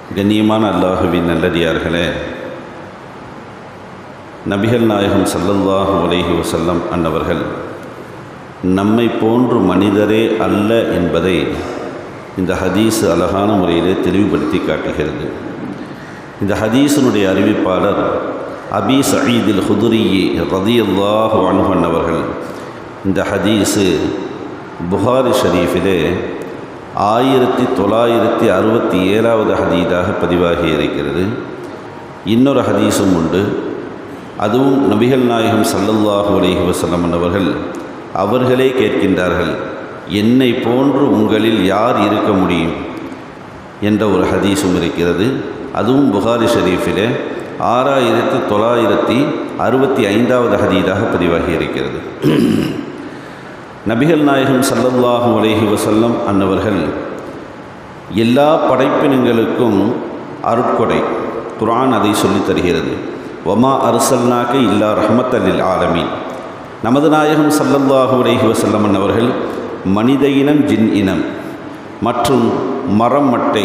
கண்ணியமான அல்லாஹுவின் நல்லடியார்களே நபிகள் நாயகம் ஸல்லல்லாஹு அலைஹி வஸல்லம் அன்னவர்கள் நம்மை போன்று மனிதரே அல்ல என்பதை இந்த ஹதீஸ் அழகான முறையிலே தெளிவுபடுத்தி காட்டுகிறது இந்த ஹதீஸினுடைய அறிவிப்பாளர் அபி சயீதில் ஹுதுரியே ரதியல்லாஹு அன்ஹு அன்னவர்கள் இந்த ஹதீஸு புகாரி ஷரீஃபிலே ஆயிரத்தி தொள்ளாயிரத்தி அறுபத்தி ஏழாவது ஹதீதாக பதிவாகி இருக்கிறது இன்னொரு ஹதீஸும் உண்டு அதுவும் நபிகள் நாயகம் சல்லல்லாஹு அலைஹி வஸல்லம் அவர்கள் அவர்களே கேட்கின்றார்கள் என்னை போன்று உங்களில் யார் இருக்க முடியும் என்ற ஒரு ஹதீஸும் இருக்கிறது அதுவும் புகாரி ஷரீஃபிலே ஆறாயிரத்தி தொள்ளாயிரத்தி அறுபத்தி ஐந்தாவது ஹதீதாக பதிவாகி இருக்கிறது நபிகள் நாயகம் சல்லல்லாஹு அலைஹி வசல்லம் அன்னவர்கள் எல்லா படைப்பினங்களுக்கும் அருட்கொடை குர்ஆன் அதை சொல்லித் தருகிறது ஒமா அரசல்னாக்க இல்லா ரஹமத்தல்லில் ஆலமீன் நமது நாயகம் சல்லல்லாஹு அலைஹி வசல்லம் அன்னவர்கள் மனித இனம் ஜின் இனம் மற்றும் மரம் மட்டை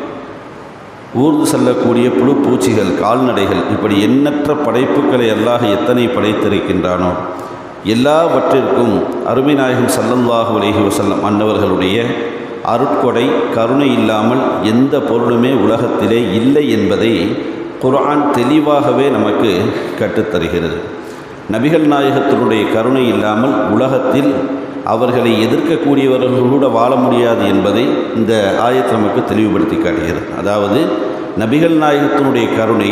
ஊர்ந்து செல்லக்கூடிய புழு பூச்சிகள் கால்நடைகள் இப்படி எண்ணற்ற படைப்புகளை அல்லாஹ் எத்தனை படைத்திருக்கின்றானோ எல்லாவற்றிற்கும் அருமை நாயகம் சல்லல்லாஹு அலைஹி வசல்லம் அன்னவர்களுடைய அருட்கொடை கருணை இல்லாமல் எந்த பொருளுமே உலகத்திலே இல்லை என்பதை குர்ஆன் தெளிவாகவே நமக்கு கற்றுத்தருகிறது நபிகள் நாயகத்தினுடைய கருணை இல்லாமல் உலகத்தில் அவர்களை எதிர்க்கக்கூடியவர்கள் கூட வாழ முடியாது என்பதை இந்த ஆயத்தை நமக்கு தெளிவுபடுத்தி காட்டுகிறது அதாவது நபிகள் நாயகத்தினுடைய கருணை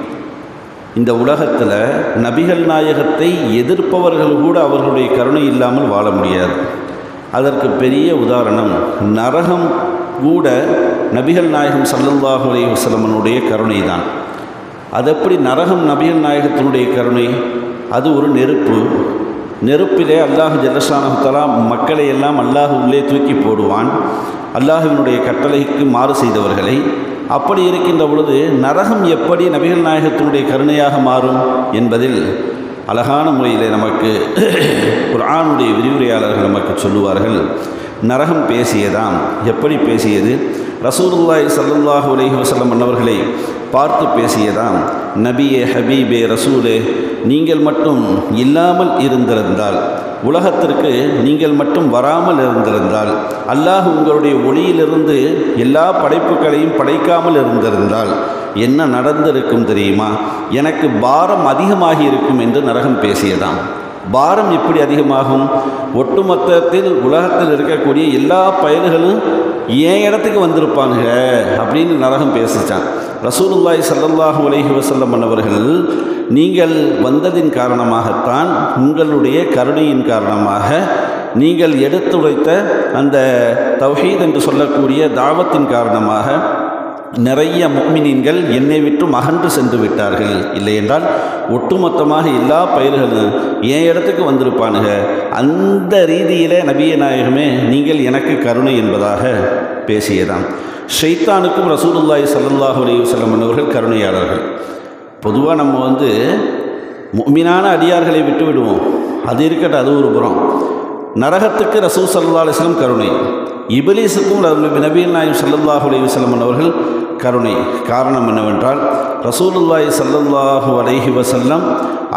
இந்த உலகத்தில் நபிகள் நாயகத்தை எதிர்ப்பவர்கள் கூட அவர்களுடைய கருணை இல்லாமல் வாழ முடியாது அதற்கு பெரிய உதாரணம் நரகம் கூட நபிகள் நாயகம் சல்லல்லாஹு அலைஹி வஸல்லமனுடைய கருணை தான் அதெப்படி நரகம் நபிகள் நாயகத்தினுடைய கருணை அது ஒரு நெருப்பு நெருப்பிலே அல்லாஹு ஜல்லஷானஹுத்தலா மக்களை எல்லாம் அல்லாஹ் உள்ளே தூக்கி போடுவான் அல்லாஹுவினுடைய கட்டளைக்கு மாறு செய்தவர்களை அப்படி இருக்கின்ற பொழுது நரகம் எப்படி நபிகள் நாயகத்தினுடைய கருணையாக மாறும் என்பதில் அழகான முறையில் நமக்கு ஒரு ஆணுடைய விரிவுரையாளர்கள் நமக்கு சொல்லுவார்கள் நரகம் பேசியதாம் எப்படி பேசியது ரசூலுல்லாய் சல்லுல்லாஹு அலைஹி வசல்லம் அன்னவர்களை பார்த்து பேசியதாம் நபியே ஹபீபே ரசூலே நீங்கள் மட்டும் இல்லாமல் இருந்திருந்தால் உலகத்திற்கு நீங்கள் மட்டும் வராமல் இருந்திருந்தால் அல்லாஹ் உங்களுடைய ஒளியிலிருந்து எல்லா படைப்புகளையும் படைக்காமல் இருந்திருந்தால் என்ன நடந்திருக்கும் தெரியுமா எனக்கு பாரம் அதிகமாகி இருக்கும் என்று நரகம் பேசியதாம் பாரம் எப்படி அதிகமாகும் ஒட்டுமொத்தத்தில் உலகத்தில் இருக்கக்கூடிய எல்லா பயல்களும் என் இடத்துக்கு வந்திருப்பாங்க அப்படின்னு நரகம் பேசிச்சான் ரசூலுல்லாய் சல்லல்லாஹு அலைஹி வசல்லம் அவர்கள் நீங்கள் வந்ததின் காரணமாகத்தான் உங்களுடைய கருணையின் காரணமாக நீங்கள் எடுத்துரைத்த அந்த தௌஹீத் என்று சொல்லக்கூடிய தாவத்தின் காரணமாக நிறைய முக்மினீன்கள் என்னை விட்டு அகன்று சென்று விட்டார்கள் இல்லை என்றால் ஒட்டுமொத்தமாக எல்லா பயிர்களும் என் இடத்துக்கு வந்திருப்பானுங்க அந்த ரீதியிலே நபிய நாயகமே நீங்கள் எனக்கு கருணை என்பதாக பேசியதாம் ஷைத்தானுக்கும் ரசூலுல்லாய் சல்லாஹூ அலி வல்லம் அவர்கள் கருணையாளர்கள் பொதுவாக நம்ம வந்து மீனான அடியார்களை விட்டு விடுவோம் அது இருக்கட்டும் அது ஒரு புறம் நரகத்துக்கு ரசூல் சல்லா அலிஸ்லம் கருணை இபிலீஸுக்கும் நபீல் நாயம் சல்லல்லாஹு அலைஹி வஸல்லம் அவர்கள் கருணை காரணம் என்னவென்றால் ரசூலுல்லாய் சல்லல்லாஹு அலைஹி வசல்லம்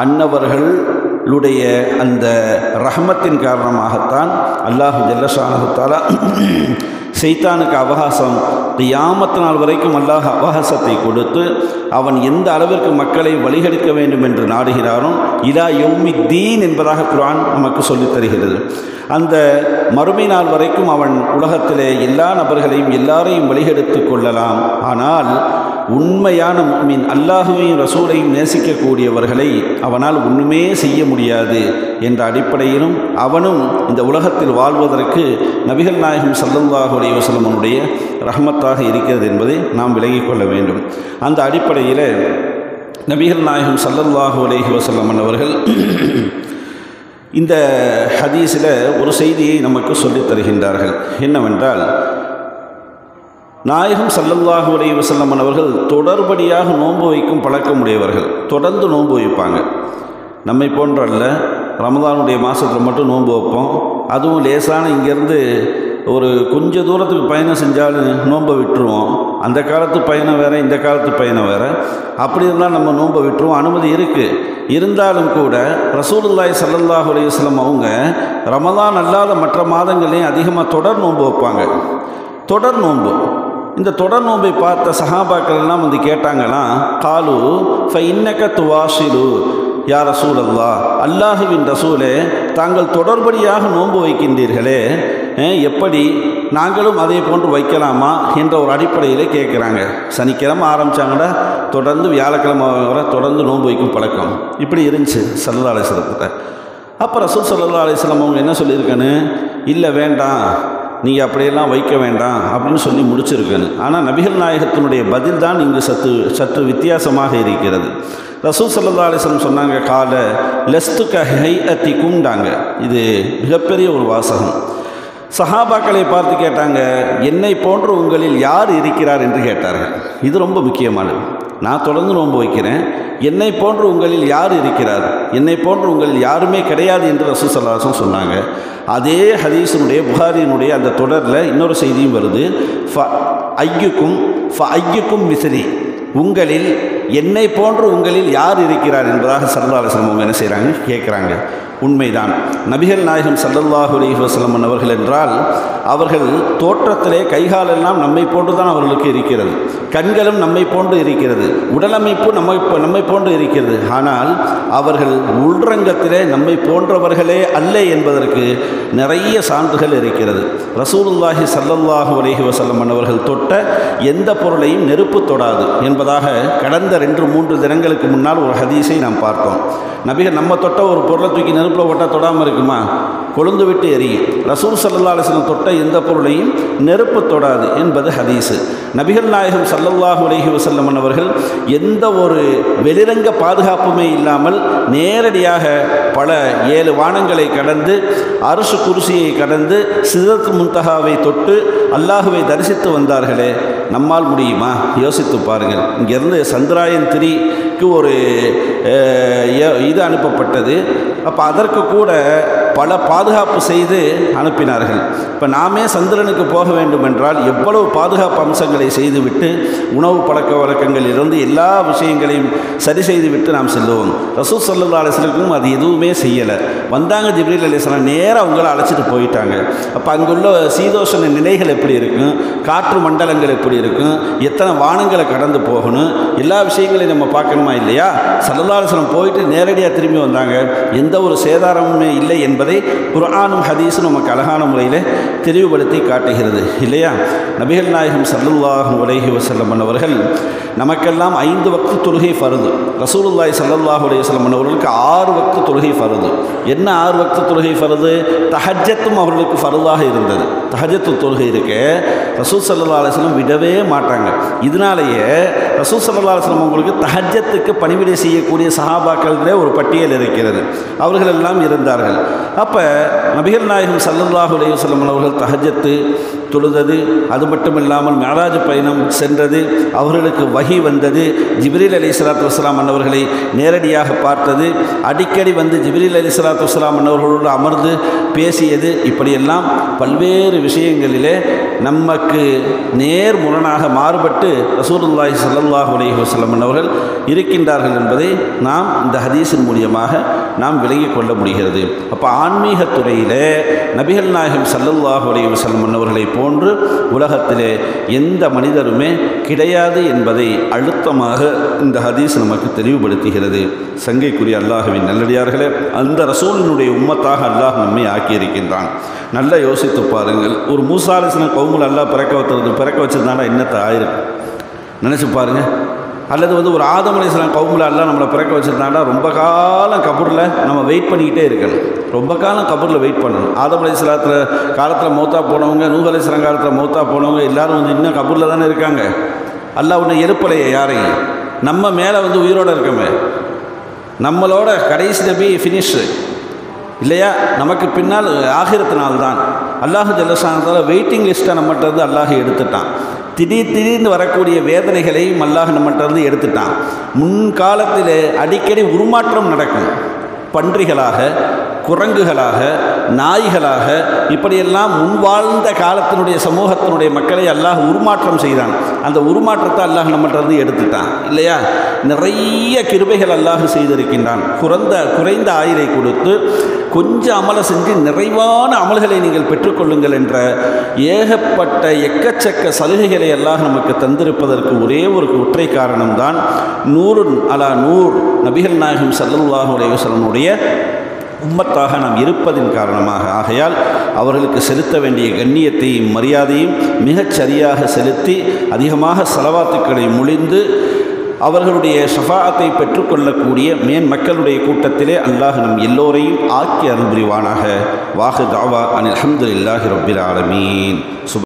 அன்னவர்களுடைய அந்த ரஹமத்தின் காரணமாகத்தான் அல்லாஹு ஜல்லஷானஹுத்தாலா செய்தானுக்கு அவகாசம் கியாமத்து நாள் வரைக்கும் அல்லாஹ் அவகாசத்தை கொடுத்து அவன் எந்த அளவிற்கு மக்களை வழிகெடுக்க வேண்டும் என்று நாடுகிறானோ இலா யௌமி தீன் என்பதாக குரான் நமக்கு சொல்லித் தருகிறது அந்த மறுமை நாள் வரைக்கும் அவன் உலகத்திலே எல்லா நபர்களையும் எல்லாரையும் வழிகெடுத்து கொள்ளலாம் ஆனால் உண்மையான மீன் அல்லாஹுவையும் ரசூலையும் நேசிக்கக்கூடியவர்களை அவனால் ஒன்றுமே செய்ய முடியாது என்ற அடிப்படையிலும் அவனும் இந்த உலகத்தில் வாழ்வதற்கு நபிகள் நாயகம் சல்லல்லாஹு அலைஹி வஸல்லமனுடைய ரஹமத்தாக இருக்கிறது என்பதை நாம் விலகிக் கொள்ள வேண்டும் அந்த அடிப்படையில் நபிகள் நாயகம் சல்லல்லாஹு அலைஹி வஸல்லம் அவர்கள் இந்த ஹதீஸில் ஒரு செய்தியை நமக்கு சொல்லித் தருகின்றார்கள் என்னவென்றால் நாயகம் சல்லல்லாஹு அலைஹி வஸல்லம் அவர்கள் தொடர்படியாக நோன்பு வைக்கும் பழக்கமுடையவர்கள் தொடர்ந்து நோன்பு வைப்பாங்க நம்மை போன்றல்ல ரமதானுடைய மாதத்தில் மட்டும் நோன்பு வைப்போம் அதுவும் லேசான இங்கேருந்து ஒரு கொஞ்ச தூரத்துக்கு பயணம் செஞ்சாலும் நோன்பை விட்டுருவோம் அந்த காலத்து பயணம் வேறு இந்த காலத்து பயணம் வேறு அப்படி இருந்தால் நம்ம நோன்பை விட்டுருவோம் அனுமதி இருக்குது இருந்தாலும் கூட ரசூலுல்லாய் சல்லல்லாஹு அலைஹி வஸல்லம் அவங்க ரமலான் அல்லாத மற்ற மாதங்களையும் அதிகமாக தொடர் நோன்பு வைப்பாங்க தொடர் நோன்பு இந்த தொடர் நோன்பை பார்த்த சஹாபாக்கள் எல்லாம் வந்து கேட்டாங்களாம் காலு ஃப இன்னக்க துவாசிலு யா ரசூல் அல்லா அல்லாஹுவின் ரசூலே தாங்கள் தொடர்படியாக நோன்பு வைக்கின்றீர்களே அஹ், எப்படி நாங்களும் அதே போன்று வைக்கலாமா என்ற ஒரு அடிப்படையிலே கேட்குறாங்க சனிக்கிழமை ஆரம்பித்தாங்கன்னா தொடர்ந்து வியாழக்கிழமை வரை தொடர்ந்து நோன்பு வைக்கும் பழக்கம் இப்படி இருந்துச்சு சல்லா அலிஸ்லத்தில் அப்போ ரசூல் சல்லா அலிஸ்லாம் அவங்க என்ன சொல்லியிருக்கான்னு இல்லை வேண்டாம் நீங்கள் அப்படியெல்லாம் வைக்க வேண்டாம் அப்படின்னு சொல்லி முடிச்சிருக்கேன்னு ஆனால் நபிகள் நாயகத்தினுடைய பதில் தான் இங்கு சற்று சற்று வித்தியாசமாக இருக்கிறது ரசூல் சல்லா அலிஸ்லம் சொன்னாங்க கால லெஸ்துக்க ஹை அத்தி குண்டாங்க இது மிகப்பெரிய ஒரு வாசகம் சஹாபாக்களை பார்த்து கேட்டாங்க என்னை போன்று உங்களில் யார் இருக்கிறார் என்று கேட்டார்கள் இது ரொம்ப முக்கியமானது நான் தொடர்ந்து நோன்பு வைக்கிறேன் என்னை போன்று உங்களில் யார் இருக்கிறார் என்னை போன்று உங்களில் யாருமே கிடையாது என்று ரசூல் சல்லாசம் சொன்னாங்க அதே ஹதீஸினுடைய புகாரியினுடைய அந்த தொடரில் இன்னொரு செய்தியும் வருது ஃப ஐயுக்கும் ஃப ஐயுக்கும் மிசிறி உங்களில் என்னை போன்று உங்களில் யார் இருக்கிறார் என்பதாக சல்லா அலிஸ்லம் அவங்க என்ன செய்கிறாங்க கேட்குறாங்க உண்மைதான் நபிகள் நாயகம் சல்லல்லாஹு அலைஹி வஸல்லம் அவர்கள் என்றால் அவர்கள் தோற்றத்திலே கைகாலெல்லாம் நம்மை போன்று தான் அவர்களுக்கு இருக்கிறது கண்களும் நம்மை போன்று இருக்கிறது உடலமைப்பு நம்மை நம்மை போன்று இருக்கிறது ஆனால் அவர்கள் உள்ரங்கத்திலே நம்மை போன்றவர்களே அல்ல என்பதற்கு நிறைய சான்றுகள் இருக்கிறது ரசூலுல்லாஹி சல்லல்லாஹு அலைஹி வஸல்லம் அவர்கள் தொட்ட எந்த பொருளையும் நெருப்பு தொடாது என்பதாக கடந்த ரெண்டு மூன்று தினங்களுக்கு முன்னால் ஒரு ஹதீஸை நாம் பார்த்தோம் நபிகள் நம்ம தொட்ட ஒரு பொருளை தூக்கி நெருப்பில் ஒட்ட தொடாமல் இருக்குமா கொழுந்து விட்டு எரியும் ரசூல் சல்லா அலிஸ்லம் தொட்ட எந்த பொருளையும் நெருப்பு தொடாது என்பது ஹதீஸு நபிகள் நாயகம் சல்லல்லாஹு அலைஹி வஸல்லம் அவர்கள் எந்த ஒரு வெளிரங்க பாதுகாப்புமே இல்லாமல் நேரடியாக பல ஏழு வானங்களை கடந்து அரசு குருசியை கடந்து சிதத் முன்தகாவை தொட்டு அல்லாஹுவை தரிசித்து வந்தார்களே நம்மால் முடியுமா யோசித்து பாருங்கள் இங்கேருந்து சந்திராயன் த்ரீக்கு ஒரு அஹ், எ- இது அனுப்பப்பட்டது அப்போ அதற்கு கூட பல பாதுகாப்பு செய்து அனுப்பினார்கள் இப்போ நாமே சந்திரனுக்கு போக வேண்டும் என்றால் எவ்வளவு பாதுகாப்பு அம்சங்களை செய்துவிட்டு உணவு பழக்க வழக்கங்களில் இருந்து எல்லா விஷயங்களையும் சரி செய்துவிட்டு நாம் செல்லுவோம் ரசூல் சல்லா அலிஸ்லக்கும் அது எதுவுமே செய்யலை வந்தாங்க ஜிப்ரீல் அலிஸ்லாம் நேராக அவங்கள அழைச்சிட்டு போயிட்டாங்க அப்போ அங்குள்ள சீதோஷண நிலைகள் எப்படி இருக்கும் காற்று மண்டலங்கள் எப்படி இருக்கும் எத்தனை வானங்களை கடந்து போகணும் எல்லா விஷயங்களையும் நம்ம பார்க்கணுமா இல்லையா சல்லா அலிஸ்லாம் போயிட்டு நேரடியாக திரும்பி வந்தாங்க எந்த ஒரு சேதாரமுமே இல்லை என்பதை குர்ஆனும் ஹதீஸும் நமக்கு அழகான முறையில் தெளிவுபடுத்தி காட்டுகிறது இல்லையா நபிகள் நாயகம் சல்லுல்லாஹு அலைஹி வஸல்லம் அவர்கள் நமக்கெல்லாம் ஐந்து வக்து தொழுகை ஃபருது ரசூலுல்லாஹி ஸல்லல்லாஹு அலைஹி வஸல்லம் அவர்களுக்கு ஆறு வக்து தொழுகை ஃபருது என்ன ஆறு வக்து தொழுகை ஃபருது தஹஜத்தும் அவர்களுக்கு ஃபருதாக இருந்தது தஹஜத்து தொழுகை இருக்கு ரசூல் சல்லா அலிஸ்லம் விடவே மாட்டாங்க இதனாலேயே ரசூல் சல்லா அலிஸ்லம் அவங்களுக்கு தஹஜத்துக்கு பணிவிடை செய்யக்கூடிய சஹாபாக்களிலே ஒரு பட்டியல் இருக்கிறது அவர்கள் எல்லாம் இருந்தார்கள் அப்போ நபிகள் நாயகம் சல்லல்லாஹு அலைஹி வஸல்லம் அவர்கள் தஹஜத்து தொழுதது அது மட்டும் இல்லாமல் மேராஜ் பயணம் சென்றது அவர்களுக்கு வகி வந்தது ஜிப்ரீல் அலி சலாத்து வஸ்லாம் அன்னவர்களை நேரடியாக பார்த்தது அடிக்கடி வந்து ஜிப்ரீல் அலி சலாத்து வஸ்லாம் அன்னவர்களோடு அமர்ந்து பேசியது இப்படியெல்லாம் பல்வேறு விஷயங்களிலே நமக்கு நேர் முரணாக மாறுபட்டு ரசூலுல்லாஹி ஸல்லல்லாஹு அலைஹி வஸல்லம் அவர்கள் இருக்கின்றார்கள் என்பதை நாம் இந்த ஹதீஸின் மூலியமாக நாம் விளங்கிக் கொள்ள முடிகிறது அப்போ ஆன்மீகத் துறையிலே நபிகள் நாயகம் ஸல்லல்லாஹு அலைஹி வஸல்லம் அவர்களை போன்று உலகத்திலே எந்த மனிதருமே கிடையாது என்பதை அழுத்தமாக இந்த ஹதீஸ் நமக்கு தெளிவுபடுத்துகிறது சங்கைக்குரிய அல்லாஹுவின் நல்லடியார்களே அந்த ரசூலினுடைய உம்மத்தாக அல்லாஹ் நம்மை ஆக்கியிருக்கின்றான் நல்லா யோசித்து பாருங்கள் ஒரு மூசாலிசன கவுமுல் அல்லாஹ் பிறக்க வைத்தது பிறக்க வச்சிருந்தாண்டா என்னத்தை ஆயிருக்கு நினச்சி பாருங்க அல்லது வந்து ஒரு ஆதம் அலிஸ்லாம் கவுமுல எல்லாம் நம்மளை பிறக்க வச்சுருந்தாண்டா ரொம்ப காலம் கபூரில் நம்ம வெயிட் பண்ணிக்கிட்டே இருக்கணும் ரொம்ப காலம் கபூரில் வெயிட் பண்ணணும் ஆதம் அலிஸ்லாத்தில் காலத்தில் மௌத்தா போனவங்க நூஹ் அலிஸ்லாம் காலத்தில் மௌத்தா போனவங்க எல்லாரும் வந்து இன்னும் கபூரில் தானே இருக்காங்க அல்லாஹ் ஒன்று எழுப்பலையே யாரையும் நம்ம மேலே வந்து உயிரோடு இருக்கமே நம்மளோட கடைசி நபி ஃபினிஷு இல்லையா நமக்கு பின்னால் ஆகிரத்து நாள் தான் அல்லாஹு ஜல்லசானத்தால் வெயிட்டிங் லிஸ்ட்டை நம்மகிட்ட இருந்து அல்லாஹ் எடுத்துட்டான் திடீர் திடீர்னு வரக்கூடிய வேதனைகளையும் அல்லாஹ் நம்மகிட்ட இருந்து எடுத்துட்டான் முன்காலத்தில் அடிக்கடி உருமாற்றம் நடக்கும் பன்றிகளாக குரங்குகளாக நாய்களாக இப்படியெல்லாம் முன்வாழ்ந்த காலத்தினுடைய சமூகத்தினுடைய மக்களை அல்லாஹ் உருமாற்றம் செய்தான் அந்த உருமாற்றத்தை அல்லாஹ் நம்மகிட்ட இருந்து எடுத்துட்டான் இல்லையா நிறைய கிருபைகள் அல்லாஹ் செய்திருக்கின்றான் குறைந்த குறைந்த ஆயிரை கொடுத்து கொஞ்சம் அமலை செஞ்சு நிறைவான அமல்களை நீங்கள் பெற்றுக்கொள்ளுங்கள் என்ற ஏகப்பட்ட எக்கச்சக்க சலுகைகளை எல்லாம் நமக்கு தந்திருப்பதற்கு ஒரே ஒரு ஒற்றை காரணம்தான் நூறு அலா நூர் நபிகள் நாயகம் சல்லல்லாஹு அலைஹி வஸல்லமுடைய உம்மத்தாக நாம் இருப்பதின் காரணமாக ஆகையால் அவர்களுக்கு செலுத்த வேண்டிய கண்ணியத்தையும் மரியாதையும் மிகச் சரியாக செலுத்தி அதிகமாக செலவாத்துக்களை முழிந்து அவர்களுடைய ஷஃபாத்தை பெற்றுக்கொள்ளக்கூடிய மேன் மக்களுடைய கூட்டத்திலே அல்லாஹ் நம் எல்லோரையும் ஆக்கி அருள் புரிவானாக வாஹு தாவா அனில் அஹமதுல்லாஹி ரபில் ஆலமீன்